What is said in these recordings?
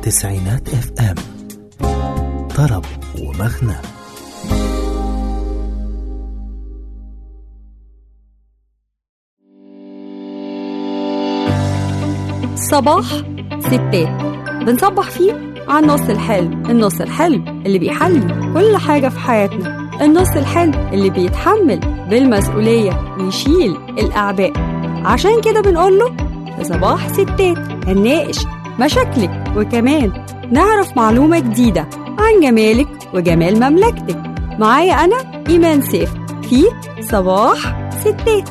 تسعينات اف ام طرب ومغنى صباح ستات بنصبح فيه على النص الحلو النص الحلو اللي بيحلي كل حاجة في حياتنا النص الحلو اللي بيتحمل بالمسؤولية ويشيل الأعباء عشان كده بنقول له في صباح ستات هنناقش مشاكلك وكمان نعرف معلومة جديدة عن جمالك وجمال مملكتك معايا أنا إيمان سيف في صباح ستات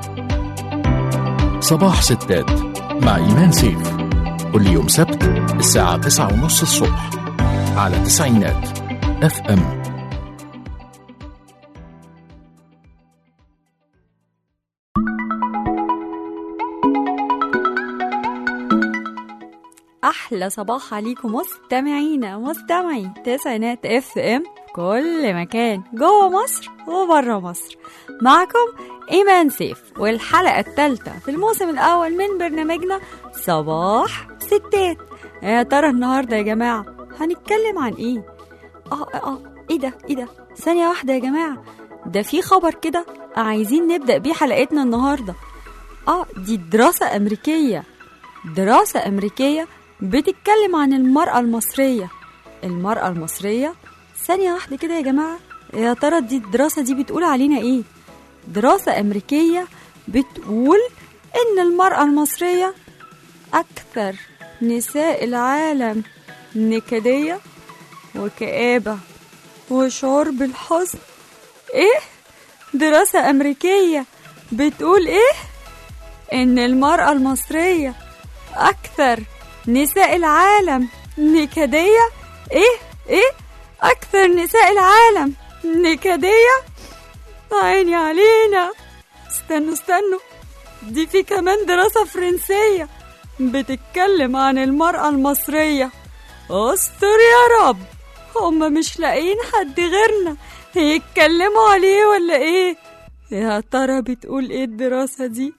صباح ستات مع إيمان سيف كل يوم سبت الساعة تسعة ونص الصبح على تسعينات اف ام احلى صباح عليكم مستمعينا مستمعي تسعينات اف ام كل مكان جوه مصر وبره مصر معكم ايمان سيف والحلقه الثالثه في الموسم الاول من برنامجنا صباح ستات يا ترى النهارده يا جماعه هنتكلم عن ايه اه اه اه ايه ده ايه ده ثانيه واحده يا جماعه ده في خبر كده عايزين نبدا بيه حلقتنا النهارده اه دي دراسه امريكيه دراسه امريكيه بتتكلم عن المرأة المصرية المرأة المصرية ثانية واحدة كده يا جماعة يا ترى دي الدراسة دي بتقول علينا ايه دراسة أمريكية بتقول إن المرأة المصرية أكثر نساء العالم نكدية وكآبة وشعور بالحزن إيه؟ دراسة أمريكية بتقول إيه؟ إن المرأة المصرية أكثر نساء العالم نكدية ايه ايه اكثر نساء العالم نكدية عيني علينا استنوا استنوا دي في كمان دراسة فرنسية بتتكلم عن المرأة المصرية استر يا رب هما مش لاقيين حد غيرنا يتكلموا عليه ولا ايه يا ترى بتقول ايه الدراسة دي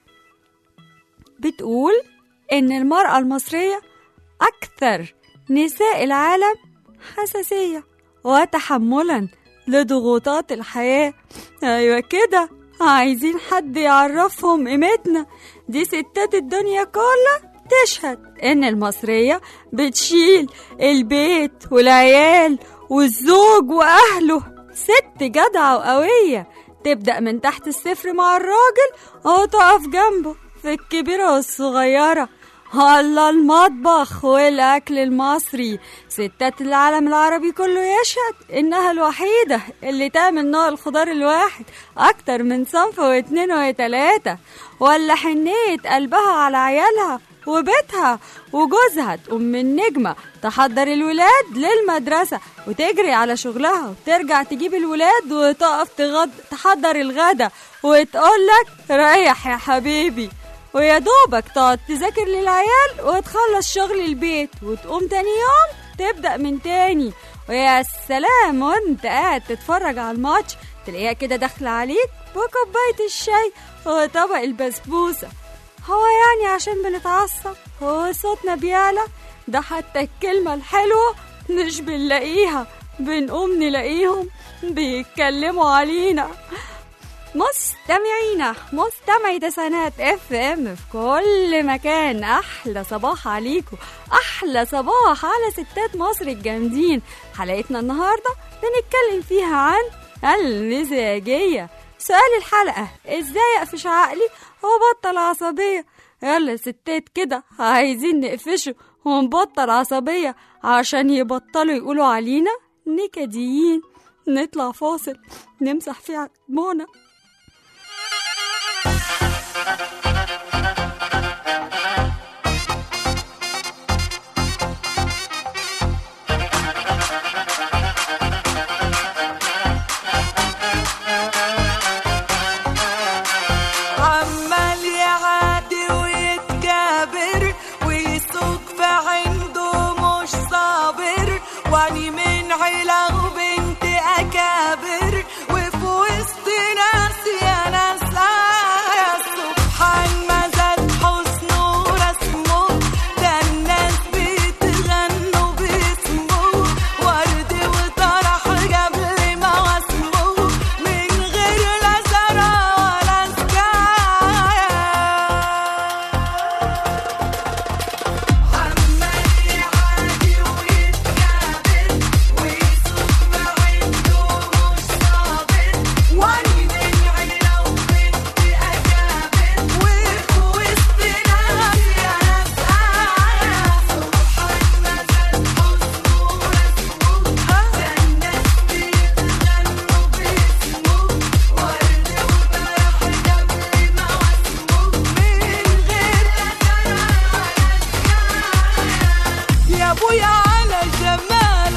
بتقول ان المرأة المصرية أكثر نساء العالم حساسية وتحملا لضغوطات الحياة أيوة كده عايزين حد يعرفهم قيمتنا دي ستات الدنيا كلها تشهد إن المصرية بتشيل البيت والعيال والزوج وأهله ست جدعة وقوية تبدأ من تحت الصفر مع الراجل وتقف جنبه في الكبيرة والصغيرة الله المطبخ والأكل المصري ستات العالم العربي كله يشهد إنها الوحيدة اللي تعمل نوع الخضار الواحد أكتر من صنف واتنين وتلاتة ولا حنية قلبها على عيالها وبيتها وجوزها تقوم من نجمة تحضر الولاد للمدرسة وتجري على شغلها وترجع تجيب الولاد وتقف تغد... تحضر الغدا وتقولك ريح يا حبيبي ويا دوبك تقعد تذاكر للعيال وتخلص شغل البيت وتقوم تاني يوم تبدأ من تاني ويا سلام وانت قاعد تتفرج على الماتش تلاقيها كده داخلة عليك بكوباية الشاي وطبق البسبوسة هو يعني عشان بنتعصب هو صوتنا بيعلى ده حتى الكلمة الحلوة مش بنلاقيها بنقوم نلاقيهم بيتكلموا علينا مستمعينا مستمعي تسعينات اف ام في كل مكان احلى صباح عليكم احلى صباح على ستات مصر الجامدين حلقتنا النهارده بنتكلم فيها عن المزاجيه سؤال الحلقه ازاي اقفش عقلي وبطل عصبيه يلا ستات كده عايزين نقفشه ونبطل عصبيه عشان يبطلوا يقولوا علينا نكديين نطلع فاصل نمسح فيه دموعنا عمال يعادي ويتكابر ويسوق في عنده مش صابر واني من عيلة وبنت أكابر وفي وسط ناس يا ناس يا سبحان ما زاد حسنه ورسمه ده الناس بتغنوا ويا على جمال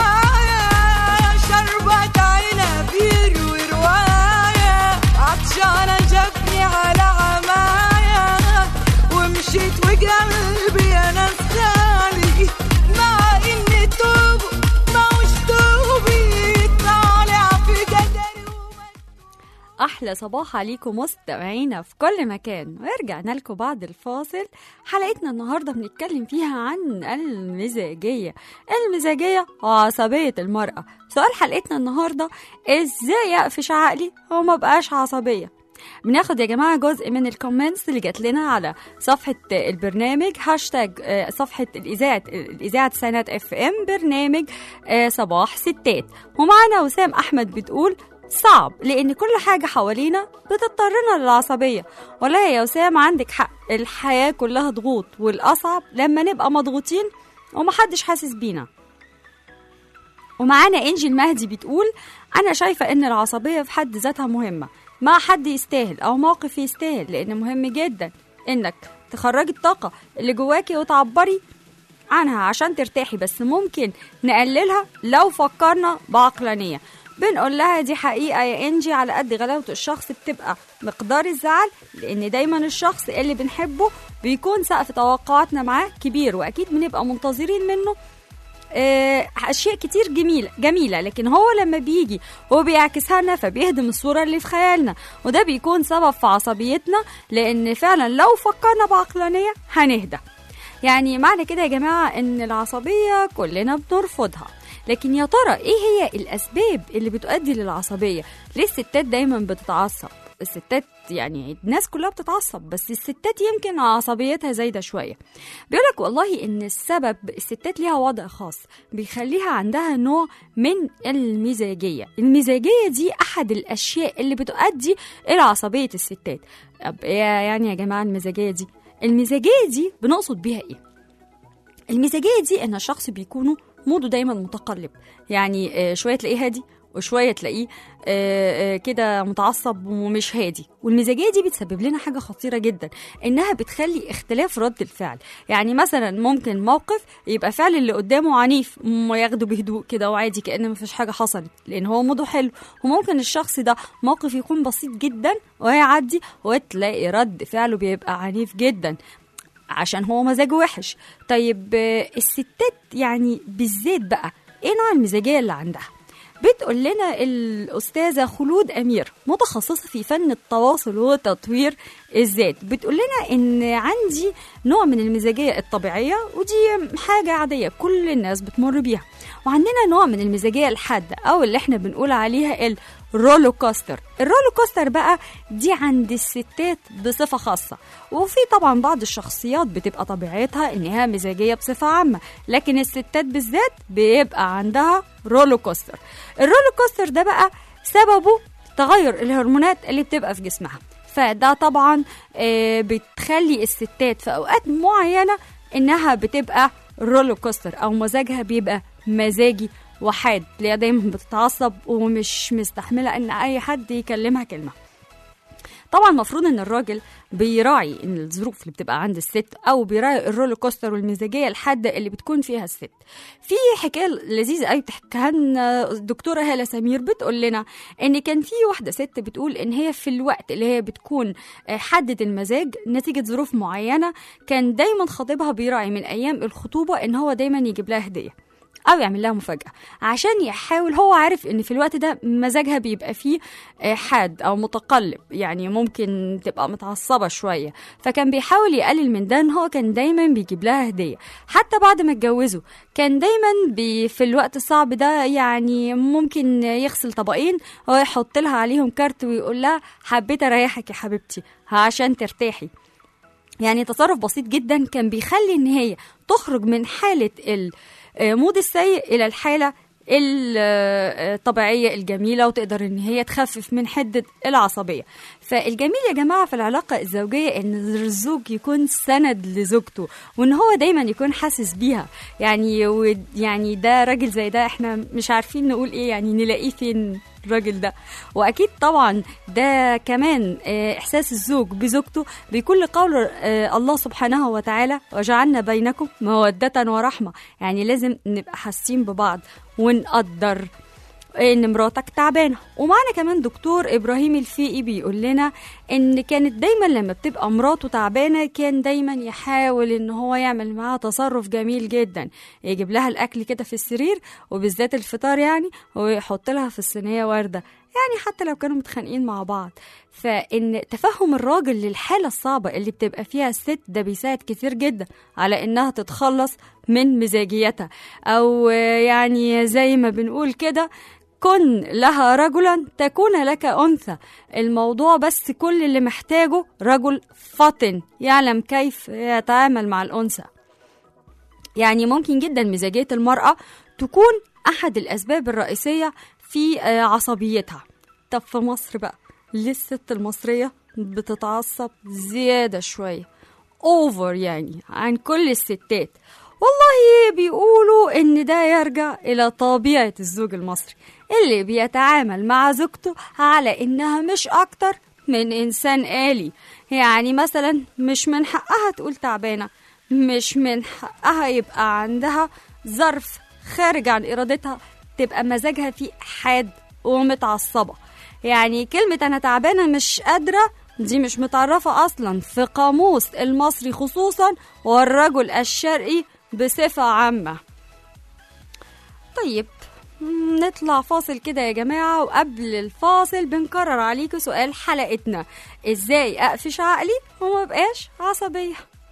رواية شربت عنبير ورواية عطشانة جبني على عماية ومشيت وقلبي أنا خالي مع إني توب ما وش توبي طالع في قدري وما احلى صباح عليكم مستمعينا في كل مكان ورجعنا لكم بعد الفاصل حلقتنا النهارده بنتكلم فيها عن المزاجيه المزاجيه وعصبيه المراه سؤال حلقتنا النهارده ازاي اقفش عقلي وما بقاش عصبيه بناخد يا جماعة جزء من الكومنتس اللي جات لنا على صفحة البرنامج هاشتاج آه، صفحة الإذاعة الإذاعة سنات اف ام برنامج آه، صباح ستات ومعنا وسام أحمد بتقول صعب لأن كل حاجة حوالينا بتضطرنا للعصبية والله يا وسام عندك حق الحياة كلها ضغوط والأصعب لما نبقى مضغوطين ومحدش حاسس بينا ومعانا انجي المهدي بتقول انا شايفه ان العصبيه في حد ذاتها مهمه مع حد يستاهل او موقف يستاهل لان مهم جدا انك تخرجي الطاقه اللي جواكي وتعبري عنها عشان ترتاحي بس ممكن نقللها لو فكرنا بعقلانيه بنقول لها دي حقيقة يا إنجي على قد غلاوة الشخص بتبقى مقدار الزعل لأن دايما الشخص اللي بنحبه بيكون سقف توقعاتنا معاه كبير وأكيد بنبقى منتظرين منه آه، اشياء كتير جميله جميله لكن هو لما بيجي هو بيعكسها لنا فبيهدم الصوره اللي في خيالنا وده بيكون سبب في عصبيتنا لان فعلا لو فكرنا بعقلانيه هنهدى يعني معنى كده يا جماعه ان العصبيه كلنا بنرفضها لكن يا ترى ايه هي الاسباب اللي بتؤدي للعصبيه ليه الستات دايما بتتعصب الستات يعني الناس كلها بتتعصب بس الستات يمكن عصبيتها زايده شويه بيقولك والله ان السبب الستات ليها وضع خاص بيخليها عندها نوع من المزاجيه المزاجيه دي احد الاشياء اللي بتؤدي الى عصبيه الستات طب إيه يعني يا جماعه المزاجيه دي المزاجيه دي بنقصد بيها ايه المزاجيه دي ان الشخص بيكونوا موده دايما متقلب يعني آه، شويه تلاقيه هادي وشويه تلاقيه آه، آه، كده متعصب ومش هادي والمزاجيه دي بتسبب لنا حاجه خطيره جدا انها بتخلي اختلاف رد الفعل يعني مثلا ممكن موقف يبقى فعل اللي قدامه عنيف ما ياخده بهدوء كده وعادي كأن مفيش حاجه حصلت لان هو موده حلو وممكن الشخص ده موقف يكون بسيط جدا ويعدي وتلاقي رد فعله بيبقى عنيف جدا عشان هو مزاجه وحش طيب آه، الستات يعني بالذات بقى ايه نوع المزاجيه اللي عندها بتقول لنا الأستاذة خلود أمير متخصصة في فن التواصل وتطوير الذات بتقول لنا إن عندي نوع من المزاجية الطبيعية ودي حاجة عادية كل الناس بتمر بيها وعندنا نوع من المزاجية الحادة أو اللي احنا بنقول عليها الرولو كوستر الرولو كوستر بقى دي عند الستات بصفة خاصة وفي طبعا بعض الشخصيات بتبقى طبيعتها إنها مزاجية بصفة عامة لكن الستات بالذات بيبقى عندها رولو كوستر الرولو كوستر ده بقى سببه تغير الهرمونات اللي بتبقى في جسمها فده طبعا آه، بتخلي الستات في اوقات معينه انها بتبقى رولو كوستر او مزاجها بيبقى مزاجي وحاد اللي هي دايما بتتعصب ومش مستحمله ان اي حد يكلمها كلمه طبعا المفروض ان الراجل بيراعي ان الظروف اللي بتبقى عند الست او بيراعي الرولر كوستر والمزاجيه الحاده اللي بتكون فيها الست في حكايه لذيذه قوي بتحكيها لنا الدكتوره هاله سمير بتقول لنا ان كان في واحده ست بتقول ان هي في الوقت اللي هي بتكون آه، حدة المزاج نتيجه ظروف معينه كان دايما خطيبها بيراعي من ايام الخطوبه ان هو دايما يجيب لها هديه او يعمل لها مفاجاه عشان يحاول هو عارف ان في الوقت ده مزاجها بيبقى فيه آه، حاد او متقلب يعني ممكن تبقى متعصبه شويه فكان بيحاول يقلل من ده ان هو كان دايما بيجيب لها هديه حتى بعد ما اتجوزوا كان دايما بي في الوقت الصعب ده يعني ممكن يغسل طبقين ويحط لها عليهم كارت ويقول لها حبيت اريحك يا حبيبتي عشان ترتاحي يعني تصرف بسيط جدا كان بيخلي ان هي تخرج من حاله المود السيء الى الحاله الطبيعية الجميلة وتقدر ان هي تخفف من حدة العصبية فالجميل يا جماعة في العلاقة الزوجية ان الزوج يكون سند لزوجته وان هو دايما يكون حاسس بيها يعني و يعني ده راجل زي ده احنا مش عارفين نقول ايه يعني نلاقيه فين الراجل ده واكيد طبعا ده كمان آه، احساس الزوج بزوجته بيكون لقول آه، الله سبحانه وتعالى وجعلنا بينكم موده ورحمه يعني لازم نبقى حاسين ببعض ونقدر ان مراتك تعبانه ومعنا كمان دكتور ابراهيم الفيقي بيقول لنا ان كانت دايما لما بتبقى مراته تعبانه كان دايما يحاول ان هو يعمل معاها تصرف جميل جدا يجيب لها الاكل كده في السرير وبالذات الفطار يعني ويحط لها في الصينيه ورده يعني حتى لو كانوا متخانقين مع بعض فان تفهم الراجل للحاله الصعبه اللي بتبقى فيها الست ده بيساعد كتير جدا على انها تتخلص من مزاجيتها او آه، يعني زي ما بنقول كده كن لها رجلا تكون لك أنثى الموضوع بس كل اللي محتاجه رجل فطن يعلم كيف يتعامل مع الأنثى يعني ممكن جدا مزاجية المرأة تكون أحد الأسباب الرئيسية في آه، عصبيتها طب في مصر بقى ليه الست المصرية بتتعصب زيادة شوية اوفر يعني عن كل الستات والله بيقولوا ان ده يرجع الى طبيعة الزوج المصري اللي بيتعامل مع زوجته على انها مش اكتر من انسان آلي يعني مثلا مش من حقها تقول تعبانة مش من حقها يبقى عندها ظرف خارج عن ارادتها تبقى مزاجها فيه حاد ومتعصبة يعني كلمة أنا تعبانة مش قادرة دي مش متعرفة أصلا في قاموس المصري خصوصا والرجل الشرقي بصفة عامة طيب مم، نطلع فاصل كده يا جماعة وقبل الفاصل بنكرر عليكم سؤال حلقتنا ازاي اقفش عقلي وما بقاش عصبية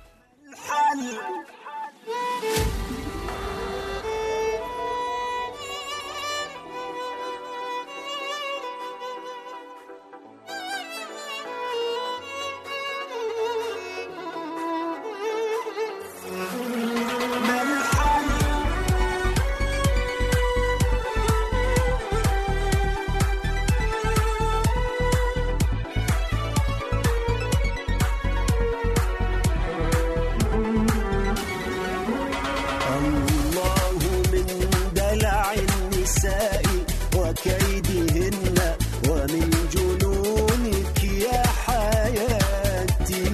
الله من دلع النساء وكيدهن ومن جنونك يا حياتي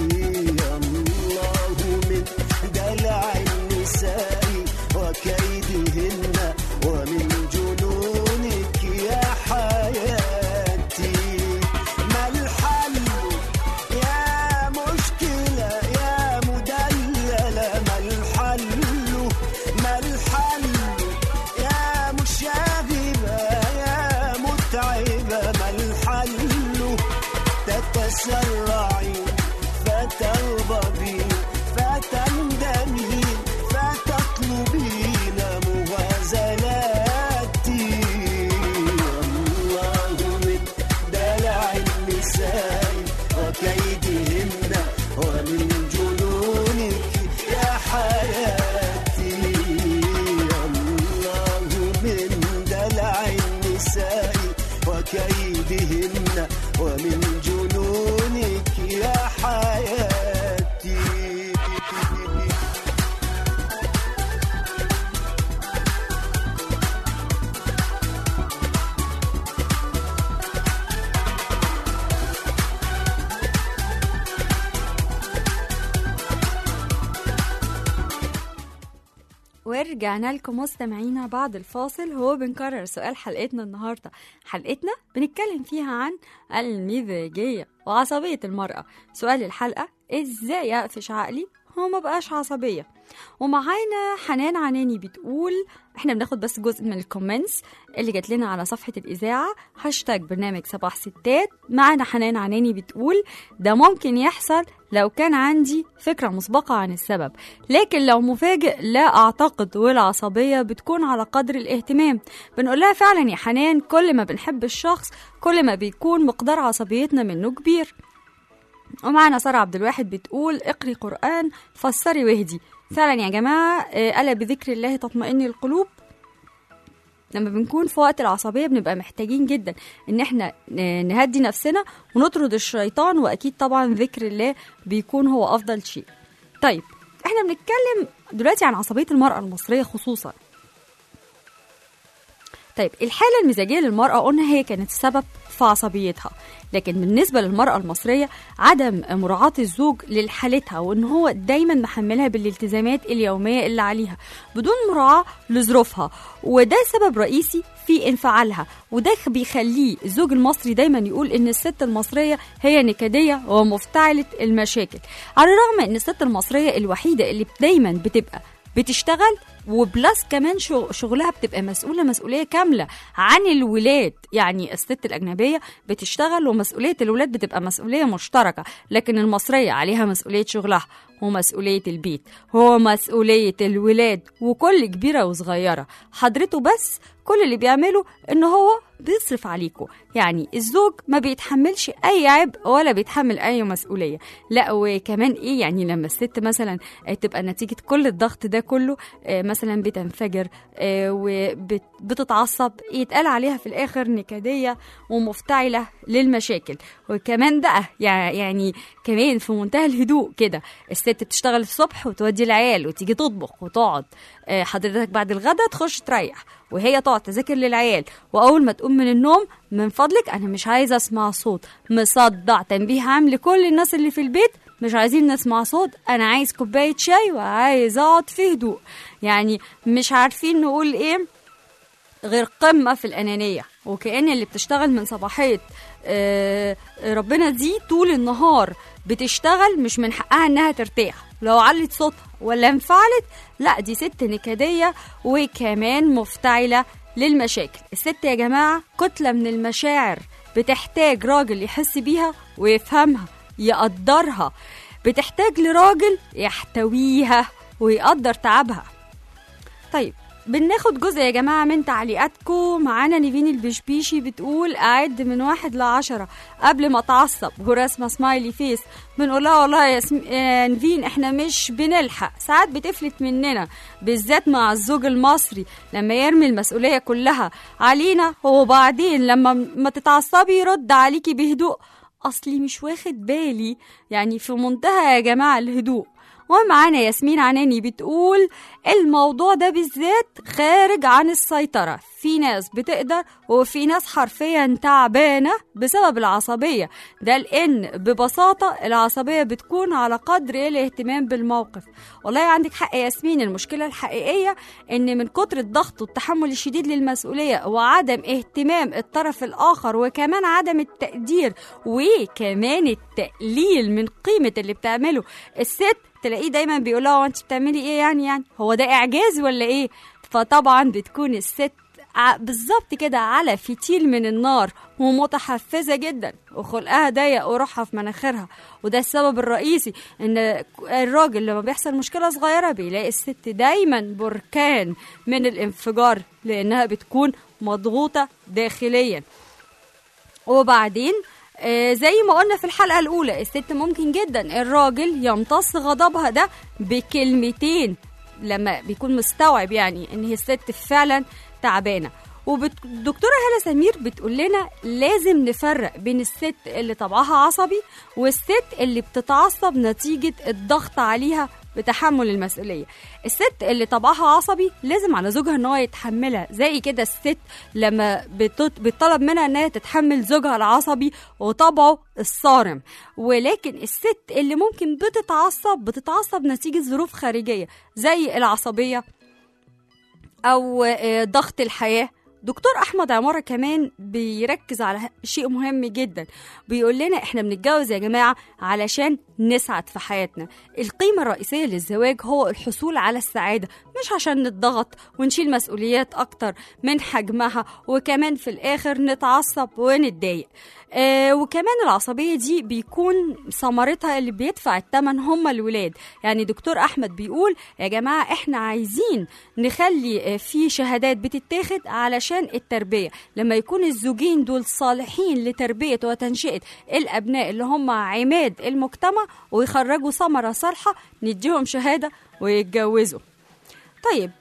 الله من دلع النساء وكيدهن ومن جنونك يا حياتي ما الحل يا مشكلة يا مدللة ما الحل ما الحل يا مشاغبة يا متعبة ما الحل تتسرعي فتغضبي فتندمي فتطلبين موازناتي الله من دلع النساء وكيدهن ومن جنونك يا حياتي الله من دلع النساء وكيدهن ومن جنونك يا حياتي ورجعنا لكم مستمعينا بعد الفاصل هو بنكرر سؤال حلقتنا النهارده حلقتنا بنتكلم فيها عن المزاجية وعصبية المرأة سؤال الحلقة ازاي اقفش عقلي هو ما بقاش عصبية ومعانا حنان عناني بتقول احنا بناخد بس جزء من الكومنتس اللي جات لنا على صفحة الإذاعة هاشتاج برنامج صباح ستات معانا حنان عناني بتقول ده ممكن يحصل لو كان عندي فكرة مسبقة عن السبب لكن لو مفاجئ لا أعتقد والعصبية بتكون على قدر الاهتمام بنقول لها فعلا يا حنان كل ما بنحب الشخص كل ما بيكون مقدار عصبيتنا منه كبير ومعنا سارة عبد الواحد بتقول اقري قرآن فسري واهدي فعلا يا جماعة آه، ألا بذكر الله تطمئن القلوب لما بنكون في وقت العصبية بنبقى محتاجين جدا ان احنا ن- نهدي نفسنا ونطرد الشيطان واكيد طبعا ذكر الله بيكون هو افضل شيء طيب احنا بنتكلم دلوقتي عن عصبية المرأة المصرية خصوصا طيب الحالة المزاجية للمرأة قلنا هي كانت السبب في عصبيتها لكن بالنسبة للمرأة المصرية عدم مراعاة الزوج لحالتها وإن هو دايما محملها بالالتزامات اليومية اللي عليها بدون مراعاة لظروفها وده سبب رئيسي في انفعالها وده بيخليه الزوج المصري دايما يقول ان الست المصريه هي نكديه ومفتعله المشاكل على الرغم ان الست المصريه الوحيده اللي دايما بتبقى بتشتغل وبلس كمان شغ- شغلها بتبقى مسؤولة مسؤولية كاملة عن الولاد يعني الست الأجنبية بتشتغل ومسؤولية الولاد بتبقى مسؤولية مشتركة لكن المصرية عليها مسؤولية شغلها ومسؤولية البيت ومسؤولية الولاد وكل كبيرة وصغيرة حضرته بس كل اللي بيعمله ان هو بيصرف عليكم يعني الزوج ما بيتحملش اي عبء ولا بيتحمل اي مسؤوليه لا وكمان ايه يعني لما الست مثلا آه، تبقى نتيجه كل الضغط ده كله آه، مثلا بتنفجر وبتتعصب يتقال عليها في الاخر نكديه ومفتعله للمشاكل وكمان بقى يع- يعني كمان في منتهى الهدوء كده الست بتشتغل الصبح وتودي العيال وتيجي تطبخ وتقعد آه، حضرتك بعد الغدا تخش تريح وهي تقعد تذاكر للعيال واول ما تقوم من النوم من فضلك انا مش عايزه اسمع صوت مصدع تنبيه عام لكل الناس اللي في البيت مش عايزين نسمع صوت انا عايز كوبايه شاي وعايز اقعد في هدوء يعني مش عارفين نقول ايه غير قمة في الأنانية وكأن اللي بتشتغل من صباحية آه، ربنا دي طول النهار بتشتغل مش من حقها انها ترتاح لو علت صوتها ولا انفعلت لا دي ست نكدية وكمان مفتعلة للمشاكل الست يا جماعة كتلة من المشاعر بتحتاج راجل يحس بيها ويفهمها يقدرها بتحتاج لراجل يحتويها ويقدر تعبها طيب بناخد جزء يا جماعة من تعليقاتكم معانا نيفين البشبيشي بتقول أعد من واحد لعشرة قبل ما أتعصب ورسمة سمايلي فيس بنقول لها والله يا سم... يا نيفين احنا مش بنلحق ساعات بتفلت مننا بالذات مع الزوج المصري لما يرمي المسؤولية كلها علينا وبعدين لما ما تتعصبي يرد عليكي بهدوء أصلي مش واخد بالي يعني في منتهى يا جماعة الهدوء ومعانا ياسمين عناني بتقول الموضوع ده بالذات خارج عن السيطرة في ناس بتقدر وفي ناس حرفيا تعبانة بسبب العصبية ده لأن ببساطة العصبية بتكون على قدر الاهتمام بالموقف والله عندك حق يا ياسمين المشكلة الحقيقية إن من كتر الضغط والتحمل الشديد للمسؤولية وعدم اهتمام الطرف الآخر وكمان عدم التقدير وكمان التقليل من قيمة اللي بتعمله الست تلاقيه دايما بيقول لها انت بتعملي ايه يعني يعني هو ده اعجاز ولا ايه فطبعا بتكون الست ع- بالظبط كده على فتيل من النار ومتحفزة جدا وخلقها ضيق وروحها في مناخيرها وده السبب الرئيسي ان الراجل لما بيحصل مشكلة صغيرة بيلاقي الست دايما بركان من الانفجار لانها بتكون مضغوطة داخليا وبعدين آه، زي ما قلنا في الحلقة الأولى الست ممكن جدا الراجل يمتص غضبها ده بكلمتين لما بيكون مستوعب يعني ان هي الست فعلا تعبانة والدكتورة هالة سمير بتقول لنا لازم نفرق بين الست اللي طبعها عصبي والست اللي بتتعصب نتيجة الضغط عليها بتحمل المسؤوليه الست اللي طبعها عصبي لازم على زوجها ان هو يتحملها زي كده الست لما بتط- بيطلب منها انها تتحمل زوجها العصبي وطبعه الصارم ولكن الست اللي ممكن بتتعصب بتتعصب نتيجه ظروف خارجيه زي العصبيه او آه، ضغط الحياه دكتور احمد عماره كمان بيركز على شيء مهم جدا بيقول لنا احنا بنتجوز يا جماعه علشان نسعد في حياتنا القيمه الرئيسيه للزواج هو الحصول على السعاده مش عشان نتضغط ونشيل مسؤوليات اكتر من حجمها وكمان في الاخر نتعصب ونتضايق آه وكمان العصبيه دي بيكون ثمرتها اللي بيدفع الثمن هم الولاد يعني دكتور احمد بيقول يا جماعه احنا عايزين نخلي آه، في شهادات بتتاخد علشان التربيه لما يكون الزوجين دول صالحين لتربيه وتنشئه الابناء اللي هم عماد المجتمع ويخرجوا ثمره صالحه نديهم شهاده ويتجوزوا طيب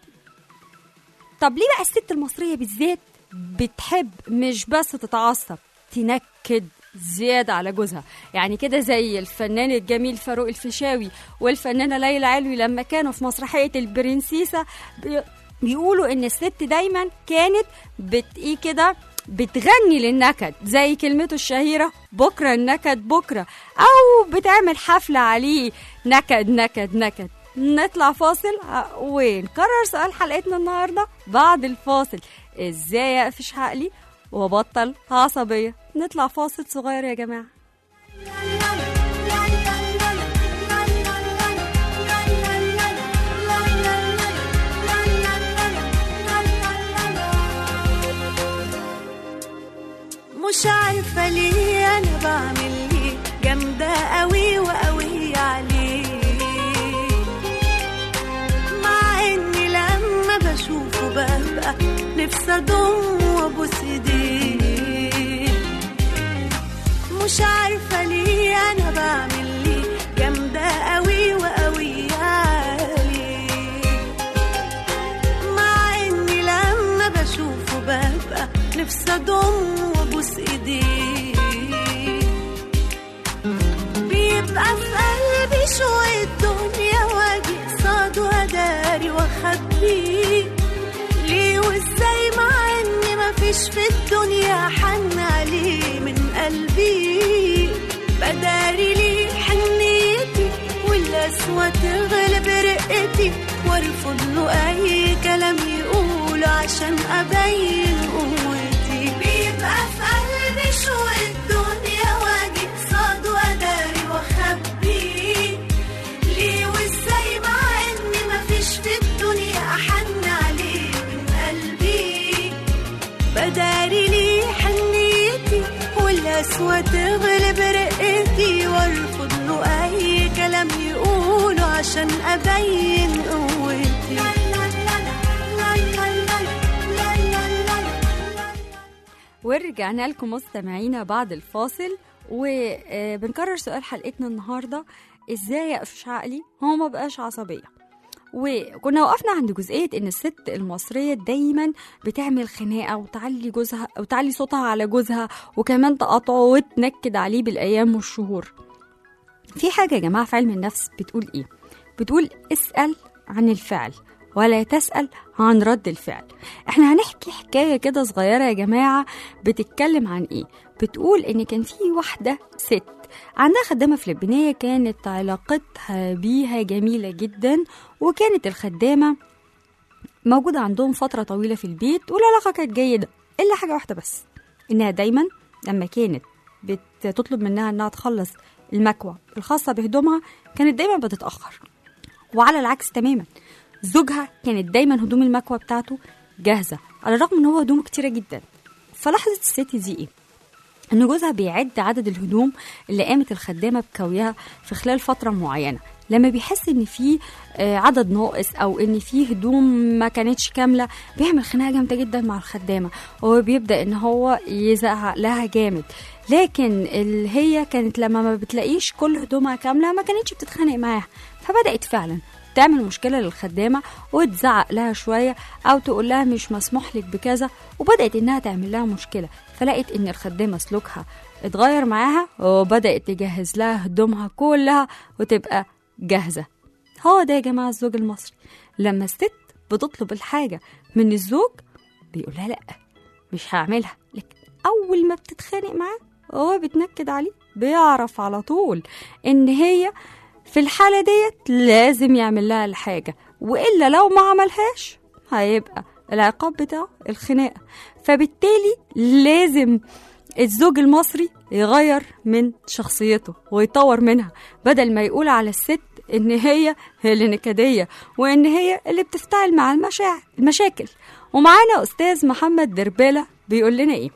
طب ليه بقى الست المصريه بالذات بتحب مش بس تتعصب تنكد زيادة على جوزها يعني كده زي الفنان الجميل فاروق الفيشاوي والفنانة ليلى علوي لما كانوا في مسرحية البرنسيسة بي- بيقولوا ان الست دايما كانت بت ايه كده بتغني للنكد زي كلمته الشهيرة بكرة النكد بكرة أو بتعمل حفلة عليه نكد نكد نكد نطلع فاصل ع- ونكرر سؤال حلقتنا النهاردة بعد الفاصل ازاي اقفش عقلي وابطل عصبية نطلع فاصل صغير يا جماعة مش عارفة ليه أنا بعمل ليه جامدة قوي وقوي عليه مع إني لما بشوفه ببقى نفسي أضم وأبوس إيديه مش عارفة ليه أنا بعمل ليه جامدة قوي وقوي عليه مع اني لما بشوفه ببقى نفسي اضم وابوس ايديه بيبقى في قلبي شوية دنيا واجي قصاده واداري واخبيه ليه وازاي مع اني مفيش في الدنيا حن عليه من قلبي بداري ليه حنيتي والقسوة تغلب رقتي وارفض له اي كلام يقوله عشان ابين قوتي بيبقى في قلبي شوية دنيا واجي قصاده واداري واخبيه ليه وازاي مع اني مفيش في الدنيا احن عليه من قلبي بداري لي حنيتي والقسوة تغلب رقتي وارفض له اي كلام يقوله عشان ابين قوتي ورجعنا لكم مستمعينا بعد الفاصل وبنكرر سؤال حلقتنا النهارده ازاي اقفش عقلي هو ما بقاش عصبيه وكنا وقفنا عند جزئيه ان الست المصريه دايما بتعمل خناقه وتعلي جوزها او تعلي صوتها على جوزها وكمان تقاطعه وتنكد عليه بالايام والشهور في حاجه يا جماعه في علم النفس بتقول ايه بتقول اسال عن الفعل ولا تسأل عن رد الفعل احنا هنحكي حكاية كده صغيرة يا جماعة بتتكلم عن ايه بتقول ان كان في واحدة ست عندها خدامة فلبينية كانت علاقتها بيها جميلة جدا وكانت الخدامة موجودة عندهم فترة طويلة في البيت والعلاقة كانت جيدة إلا حاجة واحدة بس إنها دايما لما كانت بتطلب منها إنها تخلص المكوى الخاصة بهدومها كانت دايما بتتأخر وعلى العكس تماما زوجها كانت دايما هدوم المكوى بتاعته جاهزة على الرغم إن هو هدومه كتيرة جدا فلاحظت الست دي إيه ان جوزها بيعد عدد الهدوم اللي قامت الخدامه بكويها في خلال فتره معينه لما بيحس ان في آه، عدد ناقص او ان في هدوم ما كانتش كامله بيعمل خناقه جامده جدا مع الخدامه وهو بيبدا ان هو يزعق لها جامد لكن اللي هي كانت لما ما بتلاقيش كل هدومها كامله ما كانتش بتتخانق معاها فبدات فعلا تعمل مشكلة للخدامة وتزعق لها شوية أو تقول لها مش مسموح لك بكذا وبدأت إنها تعمل لها مشكلة فلقت إن الخدامة سلوكها اتغير معاها وبدأت تجهز لها هدومها كلها وتبقى جاهزة هو ده يا جماعة الزوج المصري لما الست بتطلب الحاجة من الزوج بيقولها لأ مش هعملها لكن أول ما بتتخانق معاه هو بتنكد عليه بيعرف على طول إن هي في الحالة ديت لازم يعمل لها الحاجة وإلا لو ما عملهاش هيبقى العقاب بتاعه الخناقة فبالتالي لازم الزوج المصري يغير من شخصيته ويطور منها بدل ما يقول على الست ان هي هي اللي نكدية وان هي اللي بتفتعل مع المشاعر المشاكل ومعانا استاذ محمد دربالة بيقول لنا ايه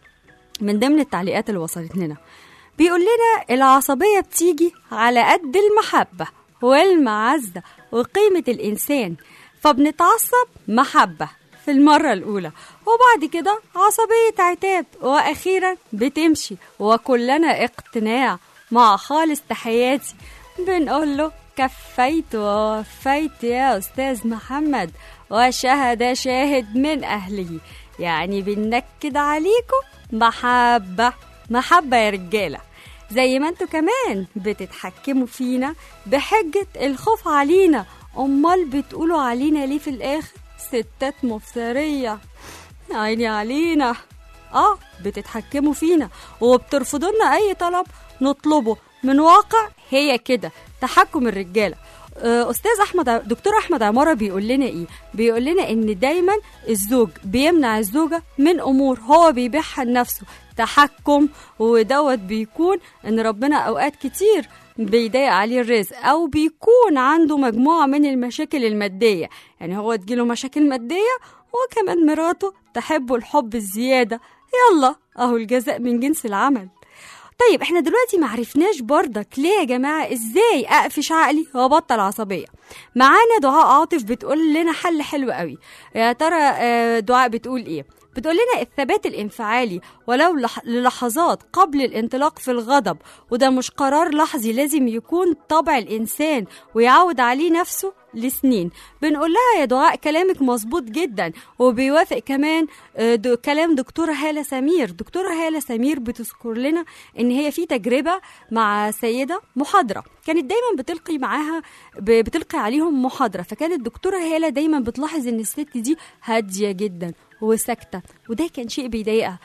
من ضمن التعليقات اللي وصلت لنا بيقول لنا العصبية بتيجي على قد المحبة والمعزة وقيمة الإنسان فبنتعصب محبة في المرة الأولى وبعد كده عصبية عتاب وأخيرا بتمشي وكلنا اقتناع مع خالص تحياتي بنقول له كفيت ووفيت يا أستاذ محمد وشهد شاهد من أهله يعني بننكد عليكم محبة محبة يا رجالة زي ما انتوا كمان بتتحكموا فينا بحجة الخوف علينا أمال بتقولوا علينا ليه في الآخر ستات مفترية عيني علينا اه بتتحكموا فينا وبترفضوا لنا اي طلب نطلبه من واقع هي كده تحكم الرجاله آه، استاذ احمد ع- دكتور احمد عماره بيقول لنا ايه بيقول لنا ان دايما الزوج بيمنع الزوجه من امور هو بيبيعها لنفسه تحكم ودوت بيكون ان ربنا اوقات كتير بيضايق عليه الرزق او بيكون عنده مجموعه من المشاكل الماديه يعني هو تجيله مشاكل ماديه وكمان مراته تحبه الحب الزياده يلا اهو الجزاء من جنس العمل طيب احنا دلوقتي معرفناش برضك ليه يا جماعة ازاي اقفش عقلي وابطل عصبية معانا دعاء عاطف بتقول لنا حل حلو قوي يا ترى آه، دعاء بتقول ايه بتقول لنا الثبات الانفعالي ولو لح- للحظات قبل الانطلاق في الغضب وده مش قرار لحظي لازم يكون طبع الانسان ويعود عليه نفسه لسنين بنقول لها يا دعاء كلامك مظبوط جدا وبيوافق كمان آه، دو كلام دكتورة هالة سمير دكتورة هالة سمير بتذكر لنا ان هي في تجربة مع سيدة محاضرة كانت دايما بتلقي معاها ب- بتلقي عليهم محاضرة فكانت الدكتورة هالة دايما بتلاحظ ان الست دي هادية جدا وساكتة وده كان شيء بيضايقها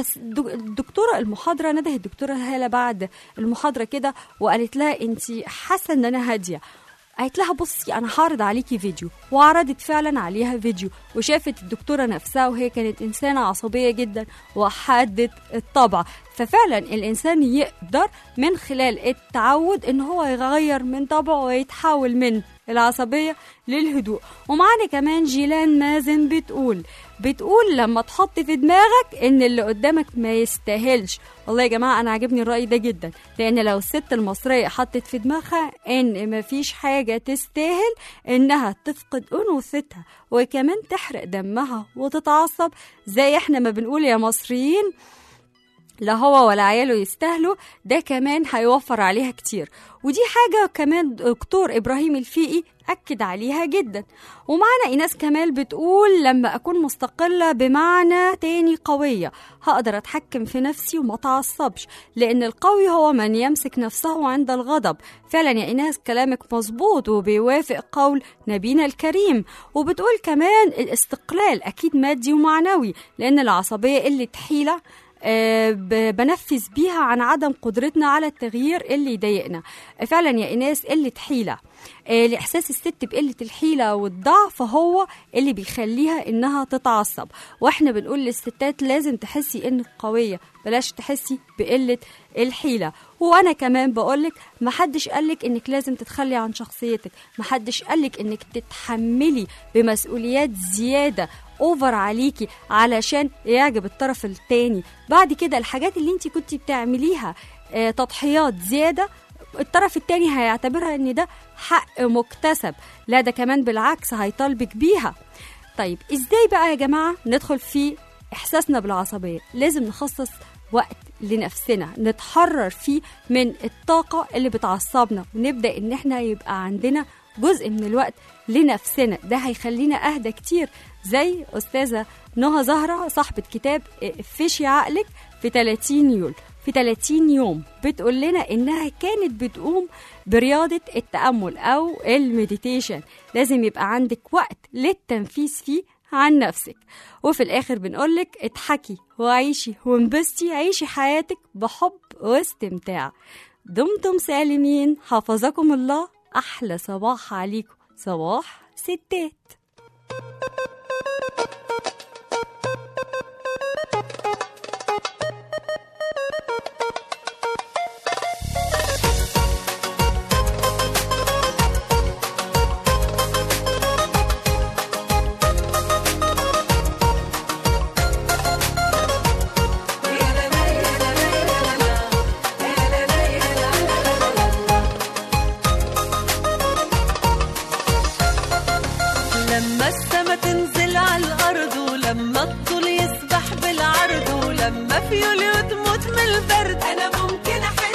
فالدكتورة المحاضرة ندهت الدكتورة هالة بعد المحاضرة كده وقالت لها انت حاسة ان انا هادية قالت لها بصي انا هعرض عليكي فيديو وعرضت فعلا عليها فيديو وشافت الدكتوره نفسها وهي كانت انسانه عصبيه جدا وحاده الطبع ففعلا الانسان يقدر من خلال التعود ان هو يغير من طبعه ويتحول من العصبيه للهدوء ومعانا كمان جيلان مازن بتقول بتقول لما تحط في دماغك ان اللي قدامك ما يستاهلش والله يا جماعه انا عاجبني الراي ده جدا لان لو الست المصريه حطت في دماغها ان مفيش حاجه تستاهل انها تفقد انوثتها وكمان تحرق دمها وتتعصب زي احنا ما بنقول يا مصريين لا هو ولا عياله يستاهلوا ده كمان هيوفر عليها كتير ودي حاجة كمان دكتور إبراهيم الفيقي أكد عليها جدا ومعنا إيناس كمال بتقول لما أكون مستقلة بمعنى تاني قوية هقدر أتحكم في نفسي وما أتعصبش لأن القوي هو من يمسك نفسه عند الغضب فعلا يا إيناس كلامك مظبوط وبيوافق قول نبينا الكريم وبتقول كمان الاستقلال أكيد مادي ومعنوي لأن العصبية قلة حيلة آه، ب- بنفذ بيها عن عدم قدرتنا على التغيير اللي يضايقنا آه، فعلا يا ايناس قله حيله آه، لاحساس الست بقله الحيله والضعف هو اللي بيخليها انها تتعصب واحنا بنقول للستات لازم تحسي انك قويه بلاش تحسي بقله الحيله وانا كمان بقولك محدش قالك انك لازم تتخلي عن شخصيتك محدش قالك انك تتحملي بمسؤوليات زياده اوفر عليكي علشان يعجب الطرف التاني بعد كده الحاجات اللي انت كنت بتعمليها آه، تضحيات زياده الطرف التاني هيعتبرها ان ده حق مكتسب لا ده كمان بالعكس هيطالبك بيها طيب ازاي بقى يا جماعه ندخل في احساسنا بالعصبيه لازم نخصص وقت لنفسنا نتحرر فيه من الطاقة اللي بتعصبنا ونبدأ ان احنا يبقى عندنا جزء من الوقت لنفسنا ده هيخلينا اهدى كتير زي استاذة نهى زهرة صاحبة كتاب فشي عقلك في 30 يول في 30 يوم بتقول لنا انها كانت بتقوم برياضة التأمل او المديتيشن لازم يبقى عندك وقت للتنفيذ فيه عن نفسك وفي الاخر بنقولك اضحكي وعيشي وانبسطي عيشي حياتك بحب واستمتاع دمتم سالمين حفظكم الله احلى صباح عليكم صباح ستات لما السما تنزل على الأرض ولما الطول يسبح بالعرض ولما فيوليو تموت من البرد أنا ممكن أحس